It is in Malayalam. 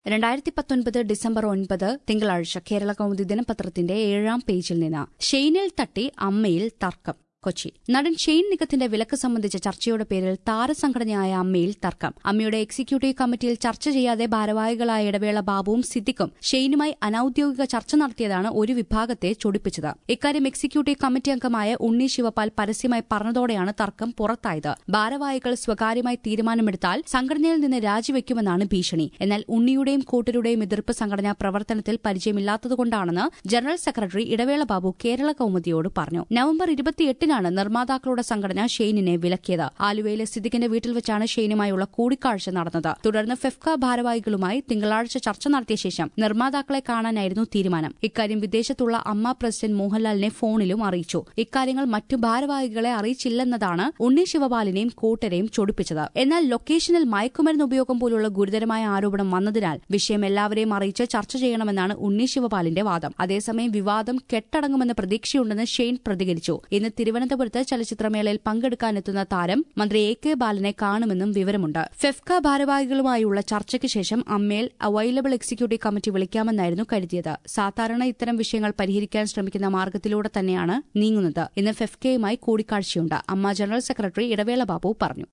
രണ്ടായിരത്തി പത്തൊൻപത് ഡിസംബർ ഒൻപത് തിങ്കളാഴ്ച കേരള കൗമുദി ദിനപത്രത്തിന്റെ ഏഴാം പേജിൽ നിന്ന് ഷെയ്നിൽ തട്ടി അമ്മയിൽ തർക്കം കൊച്ചി നടൻ ഷെയ്ൻ നിഗത്തിന്റെ വിലക്ക് സംബന്ധിച്ച ചർച്ചയുടെ പേരിൽ താരസംഘടനയായ അമ്മയിൽ തർക്കം അമ്മയുടെ എക്സിക്യൂട്ടീവ് കമ്മിറ്റിയിൽ ചർച്ച ചെയ്യാതെ ഭാരവാഹികളായ ഇടവേള ബാബുവും സിദ്ദിഖും ഷെയ്നുമായി അനൌദ്യോഗിക ചർച്ച നടത്തിയതാണ് ഒരു വിഭാഗത്തെ ചൊടിപ്പിച്ചത് ഇക്കാര്യം എക്സിക്യൂട്ടീവ് കമ്മിറ്റി അംഗമായ ഉണ്ണി ശിവപാൽ പരസ്യമായി പറഞ്ഞതോടെയാണ് തർക്കം പുറത്തായത് ഭാരവാഹികൾ സ്വകാര്യമായി തീരുമാനമെടുത്താൽ സംഘടനയിൽ നിന്ന് രാജിവെക്കുമെന്നാണ് ഭീഷണി എന്നാൽ ഉണ്ണിയുടെയും കൂട്ടരുടെയും എതിർപ്പ് സംഘടനാ പ്രവർത്തനത്തിൽ പരിചയമില്ലാത്തതുകൊണ്ടാണെന്ന് ജനറൽ സെക്രട്ടറി ഇടവേള ബാബു കേരള കൌമുദിയോട് പറഞ്ഞു നവംബർ ഇരുപത്തിയെട്ടിനാണ് നിർമ്മാതാക്കളുടെ സംഘടന ഷെയ്നിനെ വിലക്കിയത് ആലുവയിലെ സിദ്ദിഖിന്റെ വീട്ടിൽ വെച്ചാണ് ഷെയ്നുമായുള്ള കൂടിക്കാഴ്ച നടന്നത് തുടർന്ന് ഫെഫ്ക ഭാരവാഹികളുമായി തിങ്കളാഴ്ച ചർച്ച നടത്തിയ ശേഷം നിർമ്മാതാക്കളെ കാണാനായിരുന്നു തീരുമാനം ഇക്കാര്യം വിദേശത്തുള്ള അമ്മ പ്രസിഡന്റ് മോഹൻലാലിനെ ഫോണിലും അറിയിച്ചു ഇക്കാര്യങ്ങൾ മറ്റു ഭാരവാഹികളെ അറിയിച്ചില്ലെന്നതാണ് ഉണ്ണി ശിവപാലിനെയും കൂട്ടരെയും ചൊടിപ്പിച്ചത് എന്നാൽ ലൊക്കേഷനിൽ മയക്കുമരുന്ന് ഉപയോഗം പോലുള്ള ഗുരുതരമായ ആരോപണം വന്നതിനാൽ വിഷയം എല്ലാവരെയും അറിയിച്ച് ചർച്ച ചെയ്യണമെന്നാണ് ഉണ്ണി ശിവപാലിന്റെ വാദം അതേസമയം വിവാദം കെട്ടടങ്ങുമെന്ന പ്രതീക്ഷയുണ്ടെന്ന് ഷെയ്ൻ പ്രതികരിച്ചു ഇന്ന് തിരുവനന്തപുരത്ത് ചലച്ചിത്രമേളയിൽ പങ്കെടുക്കാനെത്തുന്ന താരം മന്ത്രി എ കെ ബാലനെ കാണുമെന്നും വിവരമുണ്ട് ഫെഫ്ക ഭാരവാഹികളുമായുള്ള ചർച്ചയ്ക്ക് ശേഷം അമ്മയിൽ അവൈലബിൾ എക്സിക്യൂട്ടീവ് കമ്മിറ്റി വിളിക്കാമെന്നായിരുന്നു കരുതിയത് സാധാരണ ഇത്തരം വിഷയങ്ങൾ പരിഹരിക്കാൻ ശ്രമിക്കുന്ന മാർഗത്തിലൂടെ തന്നെയാണ് നീങ്ങുന്നത് ഇന്ന് ഫെഫ്കയുമായി കൂടിക്കാഴ്ചയുണ്ട് അമ്മ ജനറൽ സെക്രട്ടറി ഇടവേള ബാബു പറഞ്ഞു